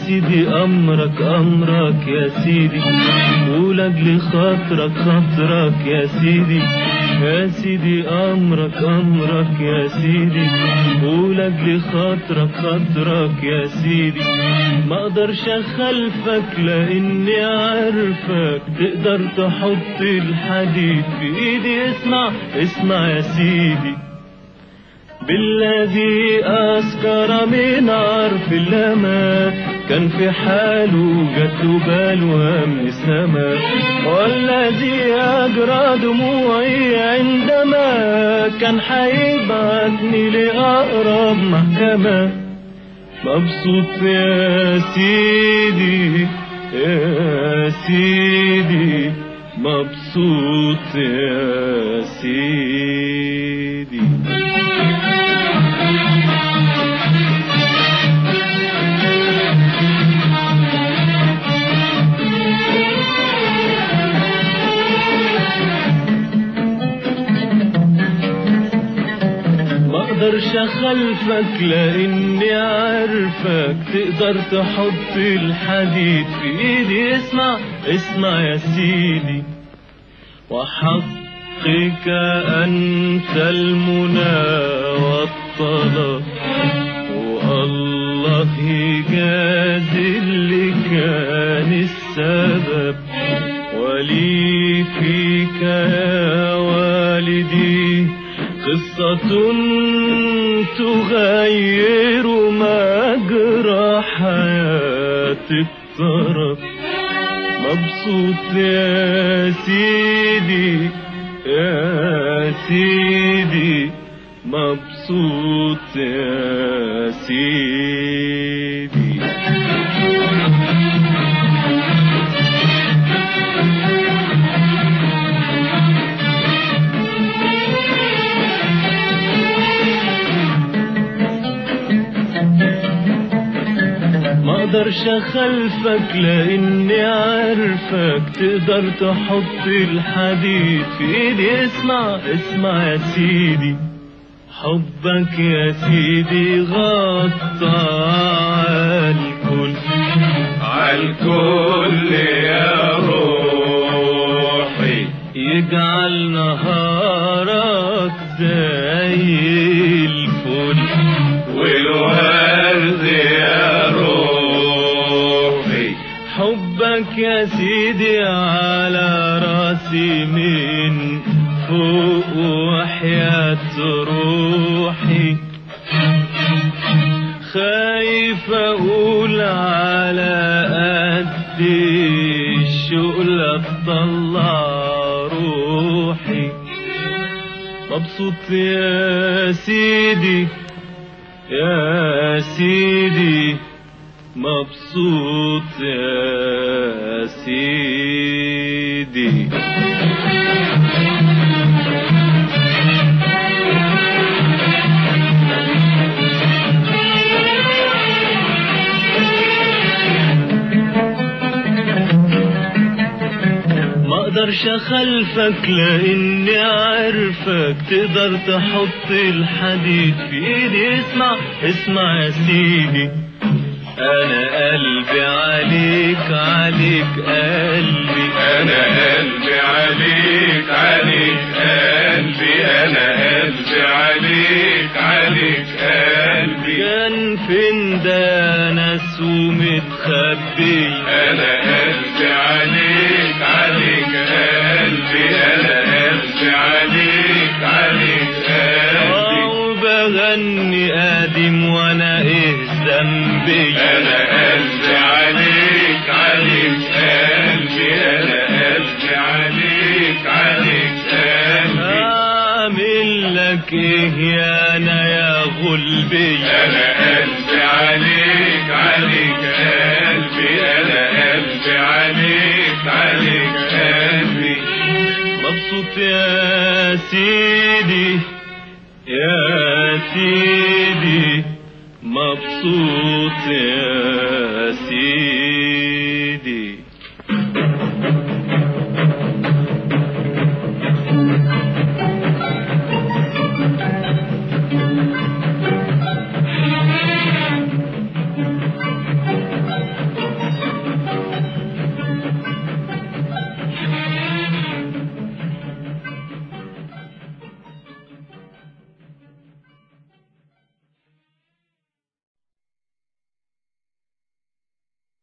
سيدي أمرك أمرك يا سيدي ولأجل خاطرك خاطرك يا سيدي يا سيدي أمرك أمرك يا سيدي ولأجل خاطرك خاطرك يا سيدي ما اقدرش اخلفك لاني عارفك تقدر تحط الحديد في ايدي اسمع اسمع يا سيدي بالذي أسكر من عرف الأمان كان في حاله جات له بلوى من السماء والذي أجرى دموعي عندما كان هيبعتني لأقرب محكمة مبسوط يا سيدي يا سيدي مبسوط يا سيدي ما اقدرش اخلفك لاني عارفك تقدر تحط الحديد في ايدي اسمع اسمع يا سيدي وحقك انت المنى والطلب والله يجازي اللي كان السبب ولي فيك يا والدي قصة تغير مجرى حياة الطرف مبسوط يا سيدي يا سيدي مبسوط يا سيدي ما اقدرش اخلفك لاني عارفك تقدر تحط الحديد في ايدي اسمع اسمع يا سيدي حبك يا سيدي غطى عالكل عالكل يا روحي يجعل نهارك زي الفل والورد يا روحي حبك يا سيدي على راسي من فوق وحياة روحي خايف اقول على قد الشغل تطلع روحي مبسوط يا سيدي يا سيدي مبسوط يا سيدي ما اقدرش اخلفك لاني عارفك تقدر تحط الحديد في ايدي اسمع اسمع يا سيدي انا قلبي عليك عليك قلبي انا قلبي عليك عليك قلبي انا قلبي عليك عليك قلبي كان فين ده ناس ومتخبي انا قلبي عليك عليك قلبي انا قلبي عليك عليك قلبي وبغني قادم وانا ايه ذنبي انا قلبي عليك عليك قلبي انا قلبي عليك عليك قلبي اعمل لك ايه يا انا يا غلبي انا قلبي عليك عليك قلبي انا قلبي عليك عليك قلبي مبسوط يا سيدي يا سيدي مبسوط يا سيدي